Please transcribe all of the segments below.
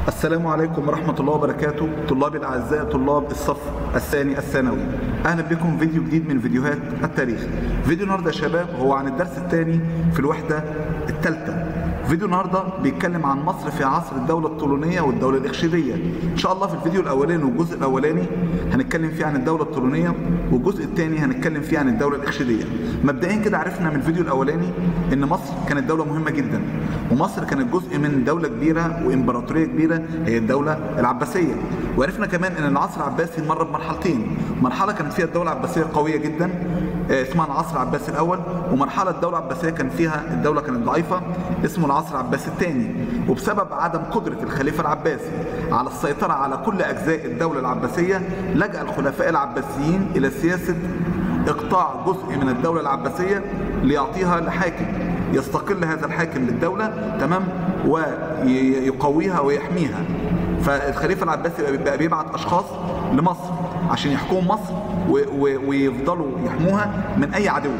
السلام عليكم ورحمة الله وبركاته طلابي الأعزاء طلاب الصف الثاني الثانوي أهلا بكم فيديو جديد من فيديوهات التاريخ فيديو النهاردة يا شباب هو عن الدرس الثاني في الوحدة الثالثة فيديو النهاردة بيتكلم عن مصر في عصر الدولة الطولونية والدولة الإخشيدية إن شاء الله في الفيديو الأولاني والجزء الأولاني هنتكلم فيه عن الدولة الطولونية والجزء الثاني هنتكلم فيه عن الدولة الإخشيدية مبدئيا كده عرفنا من الفيديو الأولاني إن مصر كانت دولة مهمة جدا ومصر كانت جزء من دولة كبيرة وإمبراطورية كبيرة هي الدولة العباسية وعرفنا كمان إن العصر العباسي مر بمرحلتين مرحلة كانت فيها الدولة العباسية قوية جدا اسمها العصر العباسي الأول ومرحلة الدولة العباسية كان فيها الدولة كانت ضعيفة اسمه العصر العباسي الثاني وبسبب عدم قدرة الخليفة العباسي على السيطرة على كل أجزاء الدولة العباسية لجأ الخلفاء العباسيين إلى سياسة إقطاع جزء من الدولة العباسية ليعطيها لحاكم يستقل هذا الحاكم للدولة تمام ويقويها ويحميها فالخليفة العباسي بقى بيبعت أشخاص لمصر عشان يحكموا مصر ويفضلوا يحموها من أي عدو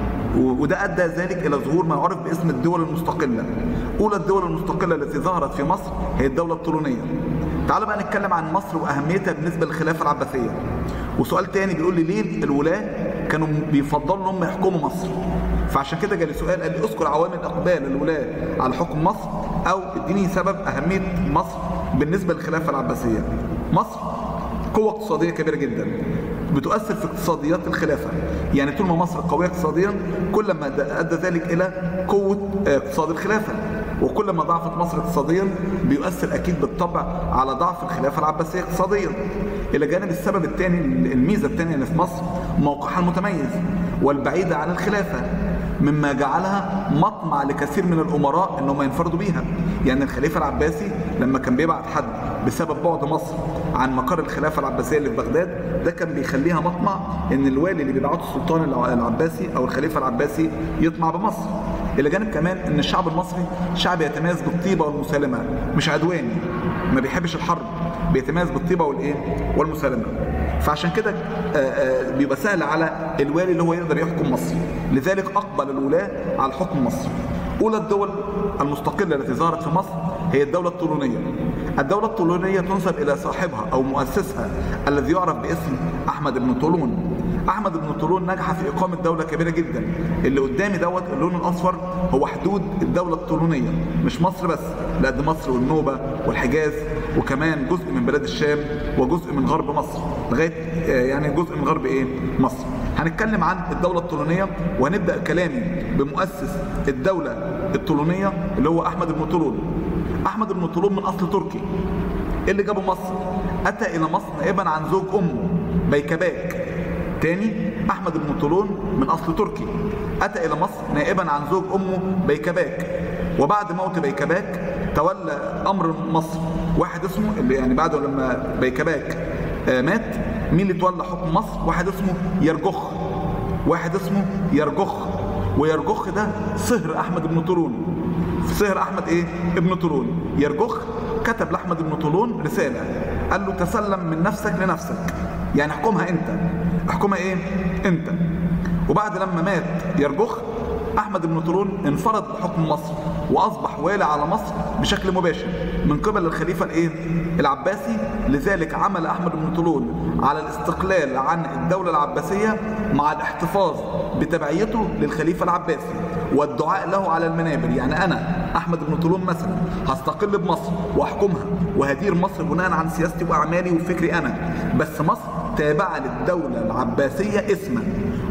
وده أدى ذلك إلى ظهور ما يعرف باسم الدول المستقلة أولى الدول المستقلة التي ظهرت في مصر هي الدولة الطولونية تعالوا بقى نتكلم عن مصر وأهميتها بالنسبة للخلافة العباسية وسؤال تاني بيقول لي ليه الولاة كانوا بيفضلوا ان هم يحكموا مصر فعشان كده جالي سؤال قال لي اذكر عوامل اقبال الولاة على حكم مصر او اديني سبب اهمية مصر بالنسبة للخلافة العباسية مصر قوة اقتصادية كبيرة جدا بتؤثر في اقتصاديات الخلافة يعني طول ما مصر قوية اقتصاديا كل ما أدى ذلك إلى قوة اقتصاد الخلافة وكل ما ضعفت مصر اقتصاديا بيؤثر أكيد بالطبع على ضعف الخلافة العباسية اقتصاديا إلى جانب السبب الثاني الميزة الثانية اللي في مصر موقعها المتميز والبعيدة عن الخلافة مما جعلها مطمع لكثير من الأمراء أنهم ينفردوا بيها يعني الخليفة العباسي لما كان بيبعت حد بسبب بعد مصر عن مقر الخلافة العباسية اللي في بغداد ده كان بيخليها مطمع ان الوالي اللي بيبعته السلطان العباسي او الخليفة العباسي يطمع بمصر الى جانب كمان ان الشعب المصري شعب يتميز بالطيبة والمسالمة مش عدواني ما بيحبش الحرب بيتميز بالطيبة والايه والمسالمة فعشان كده بيبقى سهل على الوالي اللي هو يقدر يحكم مصر لذلك اقبل الولاة على حكم مصر اولى الدول المستقلة التي ظهرت في مصر هي الدولة الطولونية الدولة الطولونية تنسب إلى صاحبها أو مؤسسها الذي يعرف باسم أحمد بن طولون أحمد بن طولون نجح في إقامة دولة كبيرة جدا اللي قدامي دوت اللون الأصفر هو حدود الدولة الطولونية مش مصر بس لا دي مصر والنوبة والحجاز وكمان جزء من بلاد الشام وجزء من غرب مصر لغاية يعني جزء من غرب إيه مصر هنتكلم عن الدولة الطولونية وهنبدأ كلامي بمؤسس الدولة الطولونية اللي هو أحمد بن طولون أحمد بن طولون من أصل تركي إيه اللي جابه مصر؟ أتى إلى مصر نائبا عن زوج أمه بيكباك تاني أحمد بن طولون من أصل تركي أتى إلى مصر نائبا عن زوج أمه بيكباك وبعد موت بيكباك تولى أمر مصر واحد اسمه اللي يعني بعده لما بيكباك مات مين اللي تولى حكم مصر؟ واحد اسمه يرجخ واحد اسمه يرجخ ويرجخ ده صهر أحمد بن طولون صهر احمد ايه ابن طولون يرجخ كتب لاحمد بن طولون رساله قال له تسلم من نفسك لنفسك يعني احكمها انت احكمها ايه انت وبعد لما مات يرجخ احمد بن طولون انفرد بحكم مصر واصبح والي على مصر بشكل مباشر من قبل الخليفه الايه العباسي لذلك عمل احمد بن طولون على الاستقلال عن الدوله العباسيه مع الاحتفاظ بتبعيته للخليفه العباسي والدعاء له على المنابر يعني انا احمد بن طولون مثلا هستقل بمصر واحكمها وهدير مصر بناء عن سياستي واعمالي وفكري انا بس مصر تابعه للدوله العباسيه اسما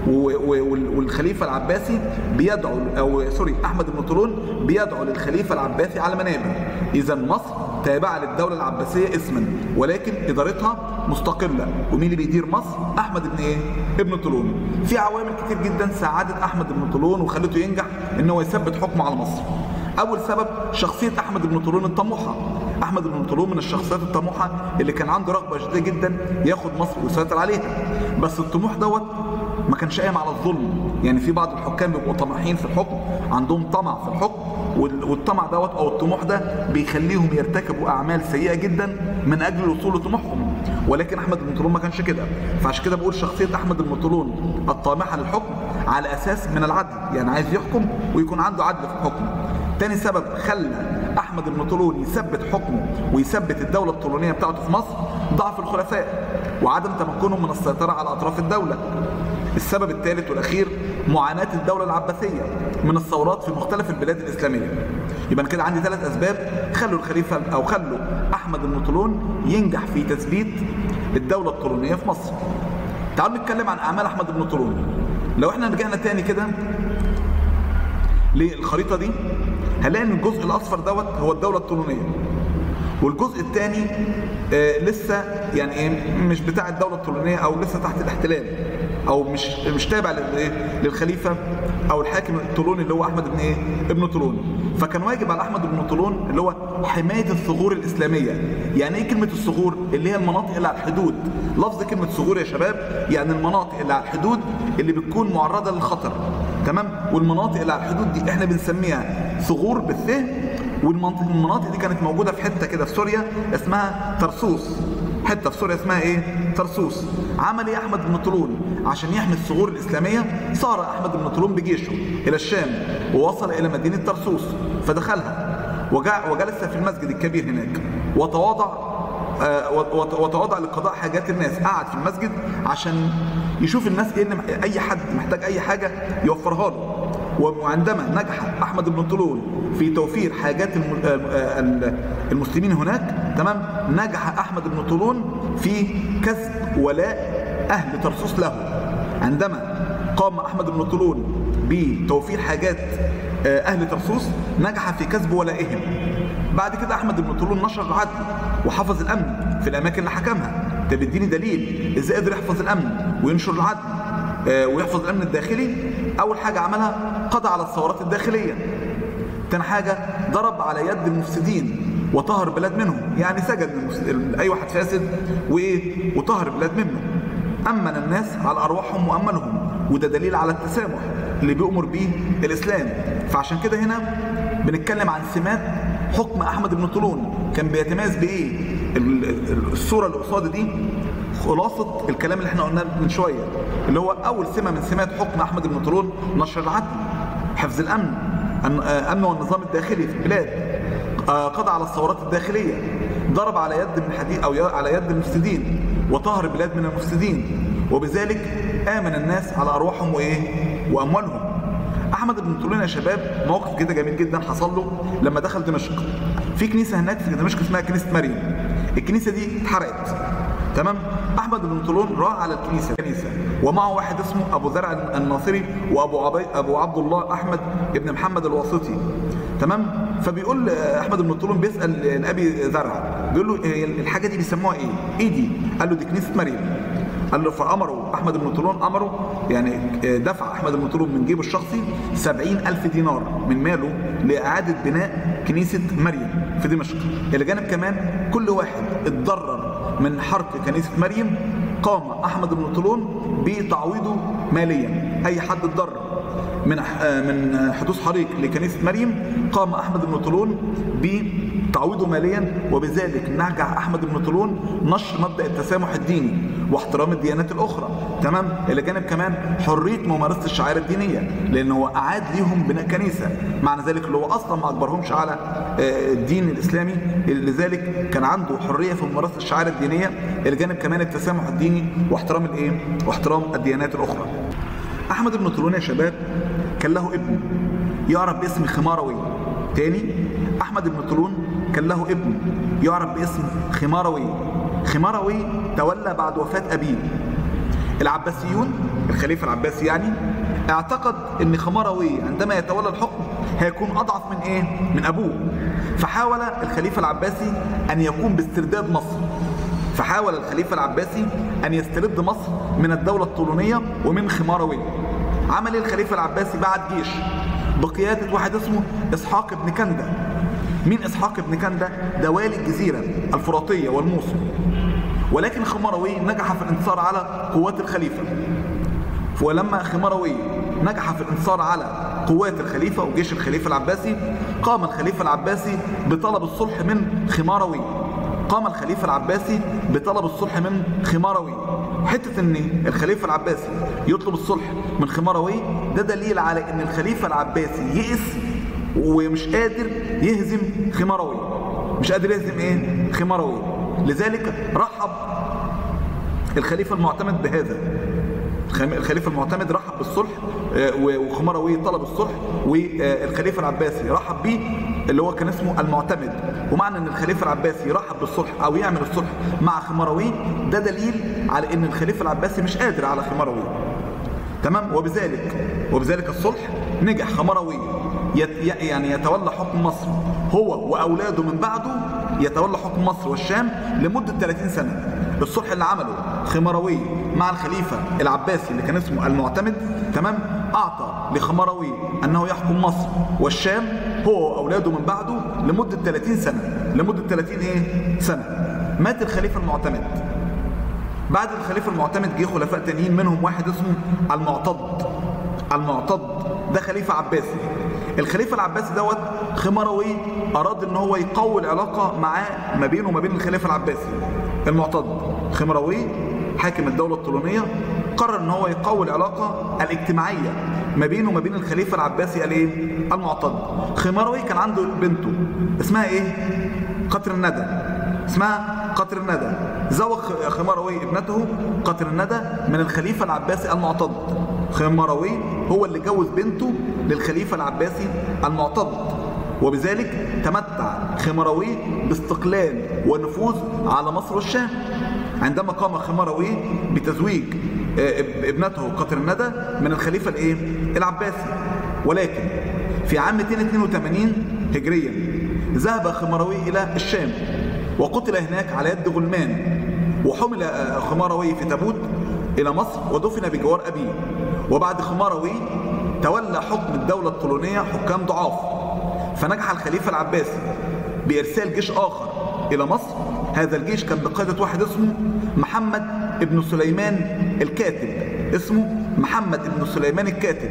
والخليفه العباسي بيدعو او سوري احمد بن طولون بيدعو للخليفه العباسي على منابر اذا مصر تابعه للدوله العباسيه اسما ولكن ادارتها مستقله ومين اللي بيدير مصر احمد بن ايه ابن طولون في عوامل كتير جدا ساعدت احمد بن طولون وخلته ينجح ان هو يثبت حكمه على مصر اول سبب شخصيه احمد بن طولون الطموحه احمد بن طولون من الشخصيات الطموحه اللي كان عنده رغبه شديده جدا ياخد مصر ويسيطر عليها بس الطموح دوت ما كانش قايم على الظلم يعني في بعض الحكام بيبقوا طماحين في الحكم عندهم طمع في الحكم والطمع دوت او الطموح ده بيخليهم يرتكبوا اعمال سيئه جدا من اجل الوصول لطموحهم ولكن احمد بن طولون ما كانش كده فعشان كده بقول شخصيه احمد بن طولون الطامحه للحكم على اساس من العدل يعني عايز يحكم ويكون عنده عدل في الحكم تاني سبب خلى احمد بن طولون يثبت حكمه ويثبت الدوله الطولونيه بتاعته في مصر ضعف الخلفاء وعدم تمكنهم من السيطره على اطراف الدوله السبب الثالث والاخير معاناه الدوله العباسيه من الثورات في مختلف البلاد الاسلاميه يبقى كده عندي ثلاث اسباب خلوا الخليفه او خلوا احمد بن طولون ينجح في تثبيت الدوله الطولونيه في مصر تعالوا نتكلم عن اعمال احمد بن طولون لو احنا رجعنا تاني كده للخريطه دي هنلاقي ان الجزء الاصفر دوت هو الدوله الطولونيه والجزء الثاني آه لسه يعني ايه مش بتاع الدوله الطولونيه او لسه تحت الاحتلال او مش مش تابع للخليفه او الحاكم الطولوني اللي هو احمد بن ايه ابن طولون فكان واجب على احمد بن طولون اللي هو حمايه الثغور الاسلاميه يعني ايه كلمه الثغور اللي هي المناطق اللي على الحدود لفظ كلمه ثغور يا شباب يعني المناطق اللي على الحدود اللي بتكون معرضه للخطر تمام والمناطق اللي على الحدود دي احنا بنسميها ثغور بالث والمناطق دي كانت موجوده في حته كده في سوريا اسمها ترسوس حته في سوريا اسمها ايه ترسوس عمل ايه احمد بن طولون عشان يحمي الثغور الاسلاميه صار احمد بن طولون بجيشه الى الشام ووصل الى مدينه ترسوس فدخلها وجلس في المسجد الكبير هناك وتواضع وتواضع لقضاء حاجات الناس قعد في المسجد عشان يشوف الناس ايه اللي اي حد محتاج اي حاجه يوفرها له وعندما نجح احمد بن طولون في توفير حاجات المسلمين هناك تمام نجح احمد بن طولون في كسب ولاء اهل ترسوس له عندما قام احمد بن طولون بتوفير حاجات اهل ترسوس نجح في كسب ولائهم بعد كده احمد بن طولون نشر العدل وحفظ الامن في الاماكن اللي حكمها ده بيديني دليل ازاي قدر يحفظ الامن وينشر العدل ويحفظ الامن الداخلي اول حاجه عملها قضى على الثورات الداخليه تاني حاجه ضرب على يد المفسدين وطهر بلاد منهم يعني سجن اي واحد فاسد وايه وطهر بلاد منه امن الناس على ارواحهم وامنهم وده دليل على التسامح اللي بيؤمر به الاسلام فعشان كده هنا بنتكلم عن سمات حكم احمد بن طولون كان بيتميز بايه الصوره اللي قصادي دي خلاصة الكلام اللي احنا قلناه من شوية اللي هو أول سمة من سمات حكم أحمد بن طولون نشر العدل حفظ الأمن أمن والنظام الداخلي في البلاد قضى على الثورات الداخلية ضرب على يد من حديد أو على يد المفسدين وطهر البلاد من المفسدين وبذلك آمن الناس على أرواحهم وإيه وأموالهم احمد بن طولون يا شباب موقف كده جميل جدا حصل له لما دخل دمشق في كنيسه هناك في دمشق اسمها كنيسه مريم الكنيسه دي اتحرقت تمام احمد بن طولون راح على الكنيسه الكنيسه ومعه واحد اسمه ابو زرع الناصري وابو عبي ابو عبد الله احمد ابن محمد الواسطي تمام فبيقول احمد بن طولون بيسال ابي زرع بيقول له الحاجه دي بيسموها ايه ايه دي قال له دي كنيسه مريم قال له فأمروا أحمد بن طولون أمروا يعني دفع أحمد بن طولون من جيبه الشخصي سبعين ألف دينار من ماله لإعادة بناء كنيسة مريم في دمشق إلى جانب كمان كل واحد اتضرر من حرق كنيسة مريم قام أحمد بن طولون بتعويضه ماليا أي حد اتضرر من من حدوث حريق لكنيسة مريم قام أحمد بن طولون بتعويضه ماليا وبذلك نجح أحمد بن طولون نشر مبدأ التسامح الديني واحترام الديانات الأخرى تمام إلى جانب كمان حرية ممارسة الشعائر الدينية لأن هو أعاد ليهم بناء كنيسة معنى ذلك اللي هو أصلا ما أجبرهمش على الدين الإسلامي لذلك كان عنده حرية في ممارسة الشعائر الدينية إلى جانب كمان التسامح الديني واحترام الإيه واحترام الديانات الأخرى احمد بن طولون يا شباب كان له ابن يعرف باسم خماروي تاني احمد بن طولون كان له ابن يعرف باسم خماروي خماروي تولى بعد وفاة ابيه العباسيون الخليفة العباسي يعني اعتقد ان خماروي عندما يتولى الحكم هيكون اضعف من ايه من ابوه فحاول الخليفة العباسي ان يقوم باسترداد مصر فحاول الخليفة العباسي أن يسترد مصر من الدولة الطولونية ومن خماروي عمل الخليفة العباسي بعت جيش بقيادة واحد اسمه إسحاق بن كندة مين إسحاق بن كندة؟ ده والي الجزيرة الفراتية والموصل ولكن خماروي نجح في الانتصار على قوات الخليفة ولما خماروي نجح في الانتصار على قوات الخليفة وجيش الخليفة العباسي قام الخليفة العباسي بطلب الصلح من خماروي قام الخليفة العباسي بطلب الصلح من خماروي حتة ان الخليفة العباسي يطلب الصلح من خماروي ده دليل على ان الخليفة العباسي يئس ومش قادر يهزم خمروي مش قادر يهزم ايه خمروي لذلك رحب الخليفه المعتمد بهذا الخليفه المعتمد رحب بالصلح وخمروي طلب الصلح والخليفه العباسي رحب بيه اللي هو كان اسمه المعتمد ومعنى ان الخليفه العباسي رحب بالصلح او يعمل الصلح مع خمروي ده دليل على ان الخليفه العباسي مش قادر على خمروي تمام وبذلك وبذلك الصلح نجح خمروي يعني يتولى حكم مصر هو واولاده من بعده يتولى حكم مصر والشام لمده 30 سنه الصلح اللي عمله خمروي مع الخليفه العباسي اللي كان اسمه المعتمد تمام اعطى لخمروي انه يحكم مصر والشام هو واولاده من بعده لمده 30 سنه لمده 30 ايه سنه مات الخليفه المعتمد بعد الخليفه المعتمد جه خلفاء تانيين منهم واحد اسمه المعتض المعتض ده خليفه عباسي الخليفه العباسي دوت خمروي اراد ان هو يقوي العلاقه معاه ما بينه وما بين الخليفه العباسي المعتض خمروي حاكم الدوله الطولونيه قرر ان هو يقوي العلاقه الاجتماعيه ما بينه وما بين الخليفه العباسي الايه المعتض خمروي كان عنده بنته اسمها ايه قطر الندى اسمها قطر الندى زوج خمروي ابنته قطر الندى من الخليفه العباسي المعتض خمروي هو اللي جوز بنته للخليفه العباسي المعتض وبذلك تمتع خمروي باستقلال ونفوذ على مصر والشام عندما قام خمروي بتزويج ابنته قطر الندى من الخليفة الايه العباسي ولكن في عام 282 هجريا ذهب خمروي إلى الشام وقتل هناك على يد غلمان وحمل خمروي في تابوت إلى مصر ودفن بجوار أبيه وبعد خمروي تولى حكم الدولة الطولونية حكام ضعاف فنجح الخليفة العباسي بإرسال جيش آخر إلى مصر هذا الجيش كان بقيادة واحد اسمه محمد ابن سليمان الكاتب اسمه محمد ابن سليمان الكاتب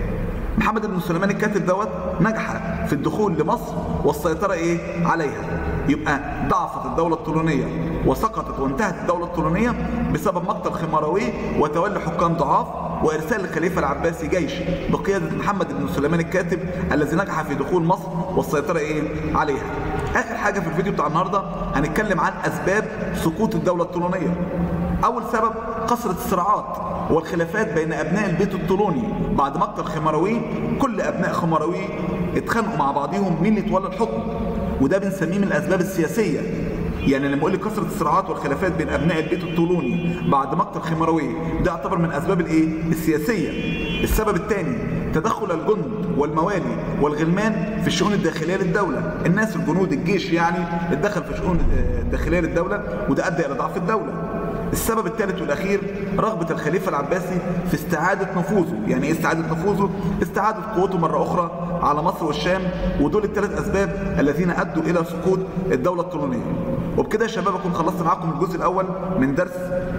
محمد بن سليمان الكاتب دوت نجح في الدخول لمصر والسيطرة ايه عليها يبقى ضعفت الدولة الطولونية وسقطت وانتهت الدولة الطولونية بسبب مقتل خمروي وتولي حكام ضعاف وارسال الخليفة العباسي جيش بقيادة محمد بن سليمان الكاتب الذي نجح في دخول مصر والسيطرة ايه عليها اخر حاجة في الفيديو بتاع النهاردة هنتكلم عن اسباب سقوط الدولة الطولونية اول سبب كثرة الصراعات والخلافات بين ابناء البيت الطولوني بعد مقتل خمروي كل ابناء خمروي اتخانقوا مع بعضهم مين اللي يتولى الحكم وده بنسميه من الاسباب السياسيه يعني لما اقول لك كثره الصراعات والخلافات بين ابناء البيت الطولوني بعد مقتل خمروي ده يعتبر من اسباب الايه السياسيه السبب الثاني تدخل الجند والموالي والغلمان في الشؤون الداخليه للدوله الناس الجنود الجيش يعني اتدخل في الشؤون الداخليه للدوله وده ادى الى ضعف الدوله السبب الثالث والاخير رغبه الخليفه العباسي في استعاده نفوذه يعني ايه استعاده نفوذه استعاده قوته مره اخرى على مصر والشام ودول الثلاث اسباب الذين ادوا الى سقوط الدوله الطولونيه وبكده يا شباب اكون خلصت معاكم الجزء الاول من درس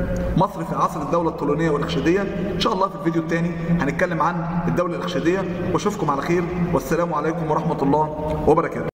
مصر في عصر الدوله الطولونيه والاخشيديه ان شاء الله في الفيديو الثاني هنتكلم عن الدوله الاخشيديه واشوفكم على خير والسلام عليكم ورحمه الله وبركاته